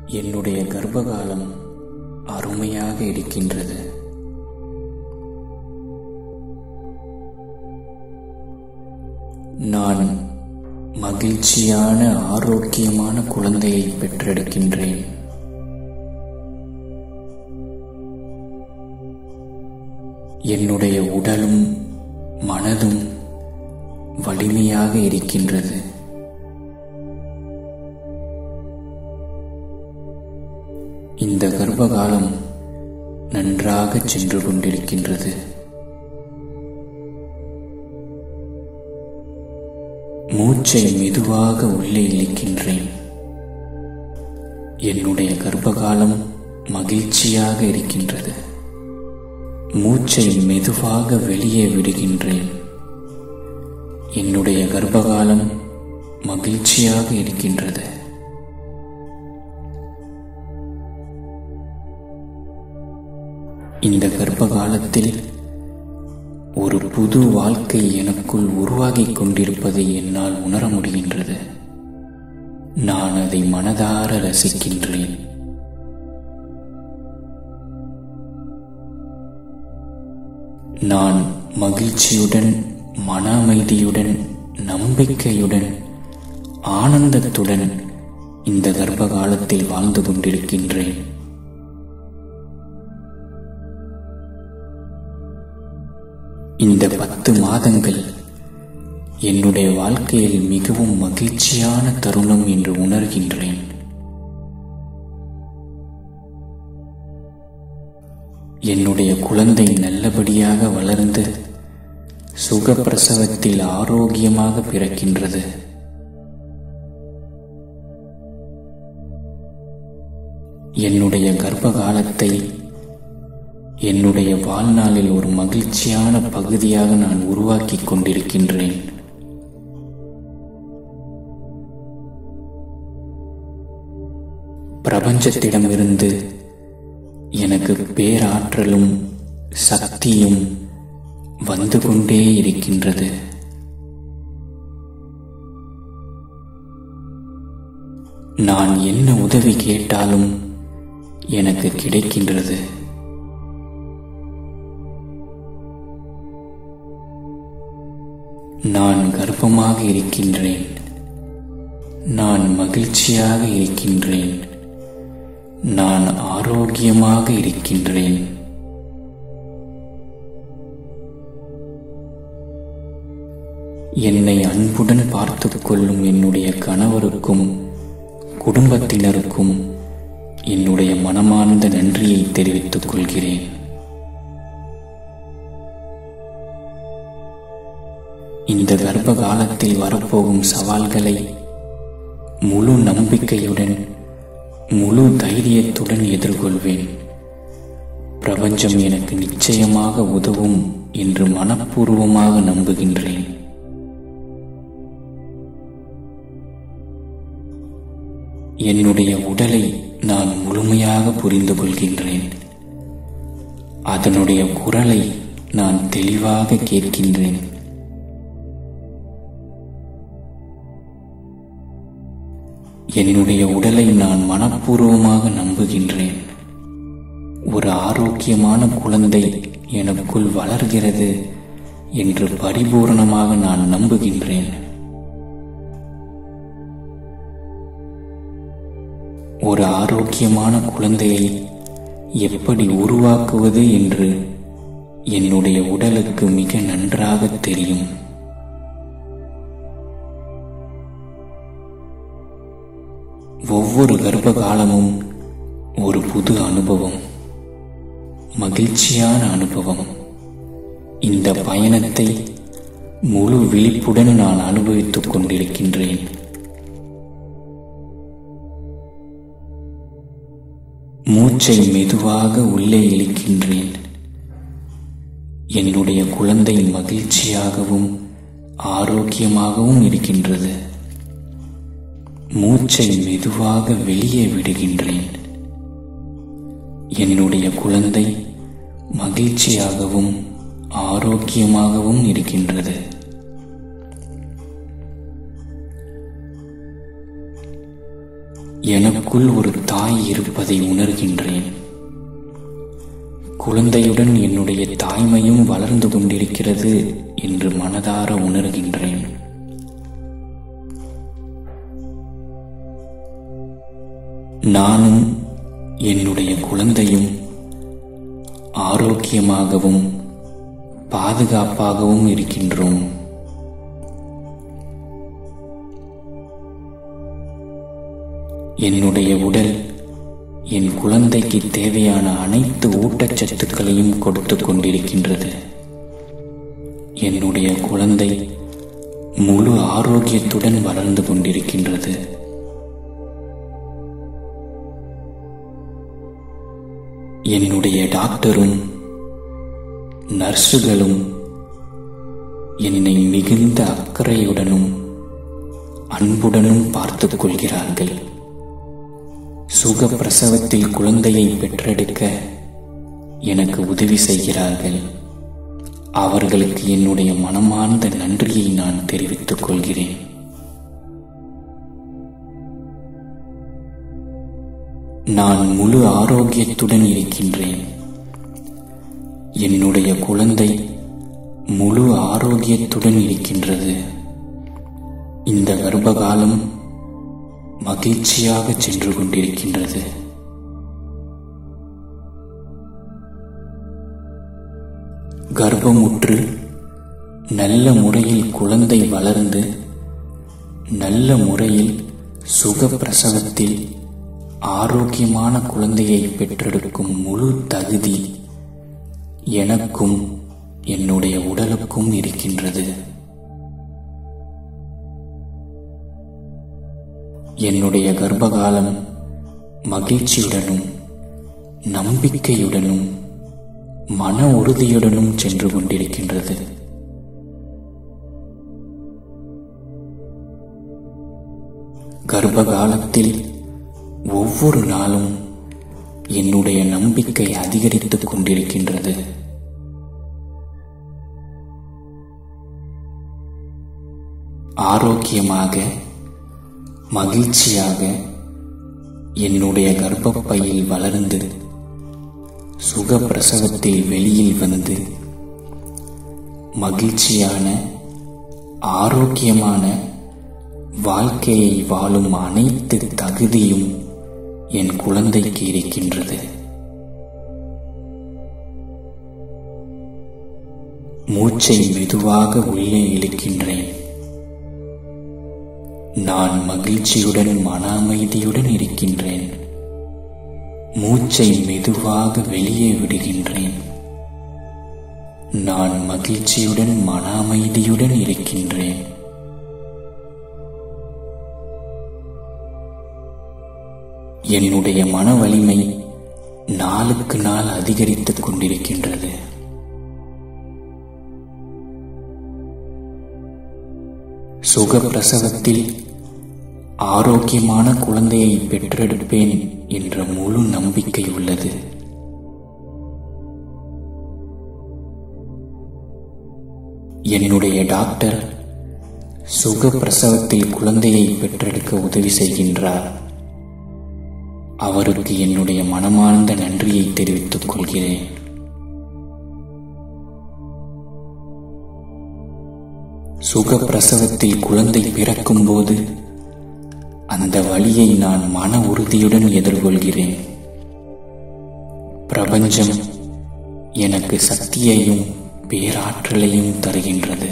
என்னுடைய கர்ப்பகாலம் அருமையாக இருக்கின்றது நான் மகிழ்ச்சியான ஆரோக்கியமான குழந்தையை பெற்றெடுக்கின்றேன் என்னுடைய உடலும் மனதும் வலிமையாக இருக்கின்றது இந்த கர்ப்பகாலம் நன்றாக சென்று கொண்டிருக்கின்றது மூச்சை மெதுவாக உள்ளே இழுக்கின்றேன் என்னுடைய கர்ப்பகாலம் மகிழ்ச்சியாக இருக்கின்றது மூச்சை மெதுவாக வெளியே விடுகின்றேன் என்னுடைய கர்ப்பகாலம் மகிழ்ச்சியாக இருக்கின்றது இந்த கர்ப்பகாலத்தில் ஒரு புது வாழ்க்கை எனக்குள் உருவாகிக் கொண்டிருப்பதை என்னால் உணர முடிகின்றது நான் அதை மனதார ரசிக்கின்றேன் நான் மகிழ்ச்சியுடன் மன அமைதியுடன் நம்பிக்கையுடன் ஆனந்தத்துடன் இந்த கர்ப்பகாலத்தில் வாழ்ந்து கொண்டிருக்கின்றேன் இந்த பத்து மாதங்கள் என்னுடைய வாழ்க்கையில் மிகவும் மகிழ்ச்சியான தருணம் என்று உணர்கின்றேன் என்னுடைய குழந்தை நல்லபடியாக வளர்ந்து சுகப்பிரசவத்தில் ஆரோக்கியமாக பிறக்கின்றது என்னுடைய கர்ப்ப காலத்தை என்னுடைய வாழ்நாளில் ஒரு மகிழ்ச்சியான பகுதியாக நான் உருவாக்கிக் கொண்டிருக்கின்றேன் பிரபஞ்சத்திடமிருந்து எனக்கு பேராற்றலும் சக்தியும் வந்து கொண்டே இருக்கின்றது நான் என்ன உதவி கேட்டாலும் எனக்கு கிடைக்கின்றது நான் கர்ப்பமாக இருக்கின்றேன் நான் மகிழ்ச்சியாக இருக்கின்றேன் நான் ஆரோக்கியமாக இருக்கின்றேன் என்னை அன்புடன் பார்த்து கொள்ளும் என்னுடைய கணவருக்கும் குடும்பத்தினருக்கும் என்னுடைய மனமார்ந்த நன்றியை தெரிவித்துக் கொள்கிறேன் இந்த கர்ப்ப காலத்தில் வரப்போகும் சவால்களை முழு நம்பிக்கையுடன் முழு தைரியத்துடன் எதிர்கொள்வேன் பிரபஞ்சம் எனக்கு நிச்சயமாக உதவும் என்று மனப்பூர்வமாக நம்புகின்றேன் என்னுடைய உடலை நான் முழுமையாக புரிந்து கொள்கின்றேன் அதனுடைய குரலை நான் தெளிவாக கேட்கின்றேன் என்னுடைய உடலை நான் மனப்பூர்வமாக நம்புகின்றேன் ஒரு ஆரோக்கியமான குழந்தை எனக்குள் வளர்கிறது என்று பரிபூரணமாக நான் நம்புகின்றேன் ஒரு ஆரோக்கியமான குழந்தையை எப்படி உருவாக்குவது என்று என்னுடைய உடலுக்கு மிக நன்றாக தெரியும் ஒவ்வொரு கர்ப்ப காலமும் ஒரு புது அனுபவம் மகிழ்ச்சியான அனுபவம் இந்த பயணத்தை முழு விழிப்புடன் நான் அனுபவித்துக் கொண்டிருக்கின்றேன் மூச்சை மெதுவாக உள்ளே இழுக்கின்றேன் என்னுடைய குழந்தை மகிழ்ச்சியாகவும் ஆரோக்கியமாகவும் இருக்கின்றது மூச்சை மெதுவாக வெளியே விடுகின்றேன் என்னுடைய குழந்தை மகிழ்ச்சியாகவும் ஆரோக்கியமாகவும் இருக்கின்றது எனக்குள் ஒரு தாய் இருப்பதை உணர்கின்றேன் குழந்தையுடன் என்னுடைய தாய்மையும் வளர்ந்து கொண்டிருக்கிறது என்று மனதார உணர்கின்றேன் நானும் என்னுடைய குழந்தையும் ஆரோக்கியமாகவும் பாதுகாப்பாகவும் இருக்கின்றோம் என்னுடைய உடல் என் குழந்தைக்கு தேவையான அனைத்து ஊட்டச்சத்துக்களையும் கொடுத்து கொண்டிருக்கின்றது என்னுடைய குழந்தை முழு ஆரோக்கியத்துடன் வளர்ந்து கொண்டிருக்கின்றது என்னுடைய டாக்டரும் நர்சுகளும் என்னை மிகுந்த அக்கறையுடனும் அன்புடனும் பார்த்துக் கொள்கிறார்கள் சுக பிரசவத்தில் குழந்தையை பெற்றெடுக்க எனக்கு உதவி செய்கிறார்கள் அவர்களுக்கு என்னுடைய மனமார்ந்த நன்றியை நான் தெரிவித்துக் கொள்கிறேன் நான் முழு ஆரோக்கியத்துடன் இருக்கின்றேன் என்னுடைய குழந்தை முழு ஆரோக்கியத்துடன் இருக்கின்றது இந்த கர்ப்பகாலம் மகிழ்ச்சியாக சென்று கொண்டிருக்கின்றது கர்ப்பமுற்று நல்ல முறையில் குழந்தை வளர்ந்து நல்ல முறையில் சுக பிரசவத்தில் ஆரோக்கியமான குழந்தையை பெற்றெடுக்கும் முழு தகுதி எனக்கும் என்னுடைய உடலுக்கும் இருக்கின்றது என்னுடைய கர்ப்பகாலம் மகிழ்ச்சியுடனும் நம்பிக்கையுடனும் மன உறுதியுடனும் சென்று கொண்டிருக்கின்றது கர்ப்பகாலத்தில் ஒவ்வொரு நாளும் என்னுடைய நம்பிக்கை அதிகரித்துக் கொண்டிருக்கின்றது ஆரோக்கியமாக மகிழ்ச்சியாக என்னுடைய கர்ப்பப்பையில் வளர்ந்து சுகப்பிரசவத்தில் வெளியில் வந்து மகிழ்ச்சியான ஆரோக்கியமான வாழ்க்கையை வாழும் அனைத்து தகுதியும் என் குழந்தைக்கு இருக்கின்றது மூச்சை மெதுவாக உள்ளே இழுக்கின்றேன் நான் மகிழ்ச்சியுடன் மன அமைதியுடன் இருக்கின்றேன் மூச்சை மெதுவாக வெளியே விடுகின்றேன் நான் மகிழ்ச்சியுடன் மன அமைதியுடன் இருக்கின்றேன் என்னுடைய மன வலிமை நாளுக்கு நாள் அதிகரித்துக் கொண்டிருக்கின்றது சுகப்பிரசவத்தில் ஆரோக்கியமான குழந்தையை பெற்றெடுப்பேன் என்ற முழு நம்பிக்கை உள்ளது என்னுடைய டாக்டர் சுகப்பிரசவத்தில் குழந்தையை பெற்றெடுக்க உதவி செய்கின்றார் அவருக்கு என்னுடைய மனமார்ந்த நன்றியை தெரிவித்துக் கொள்கிறேன் சுகப்பிரசவத்தில் குழந்தை பிறக்கும்போது அந்த வழியை நான் மன உறுதியுடன் எதிர்கொள்கிறேன் பிரபஞ்சம் எனக்கு சக்தியையும் பேராற்றலையும் தருகின்றது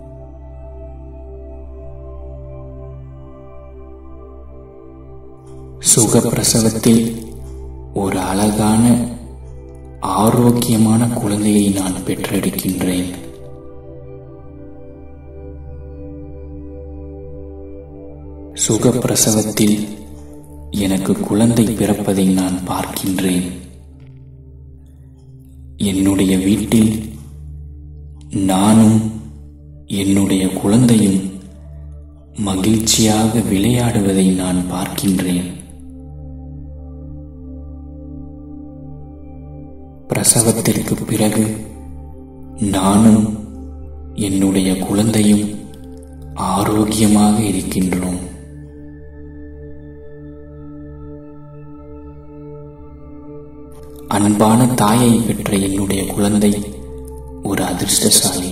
சுகப்பிரசவத்தில் ஒரு அழகான ஆரோக்கியமான குழந்தையை நான் பெற்றெடுக்கின்றேன் சுகப்பிரசவத்தில் எனக்கு குழந்தை பிறப்பதை நான் பார்க்கின்றேன் என்னுடைய வீட்டில் நானும் என்னுடைய குழந்தையும் மகிழ்ச்சியாக விளையாடுவதை நான் பார்க்கின்றேன் பிரசவத்திற்கு பிறகு நானும் என்னுடைய குழந்தையும் ஆரோக்கியமாக இருக்கின்றோம் அன்பான தாயை பெற்ற என்னுடைய குழந்தை ஒரு அதிர்ஷ்டசாலி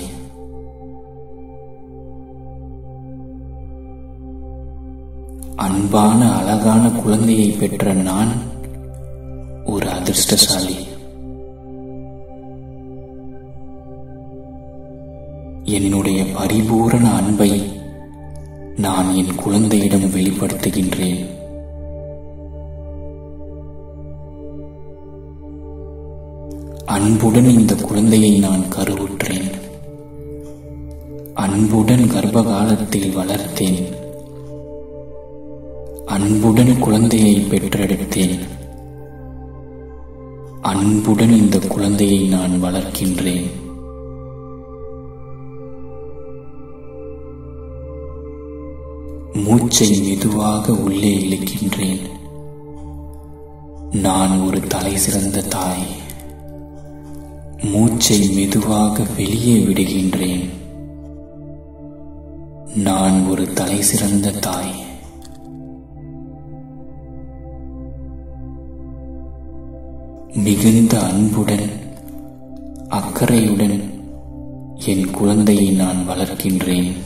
அன்பான அழகான குழந்தையை பெற்ற நான் ஒரு அதிர்ஷ்டசாலி என்னுடைய பரிபூரண அன்பை நான் என் குழந்தையிடம் வெளிப்படுத்துகின்றேன் அன்புடன் இந்த குழந்தையை நான் கருவுற்றேன் அன்புடன் கர்ப்ப காலத்தில் வளர்த்தேன் அன்புடன் குழந்தையை பெற்றெடுத்தேன் அன்புடன் இந்த குழந்தையை நான் வளர்க்கின்றேன் மூச்சை மெதுவாக உள்ளே இழுக்கின்றேன் நான் ஒரு தலை சிறந்த தாய் மூச்சை மெதுவாக வெளியே விடுகின்றேன் நான் ஒரு தலை சிறந்த தாய் மிகுந்த அன்புடன் அக்கறையுடன் என் குழந்தையை நான் வளர்க்கின்றேன்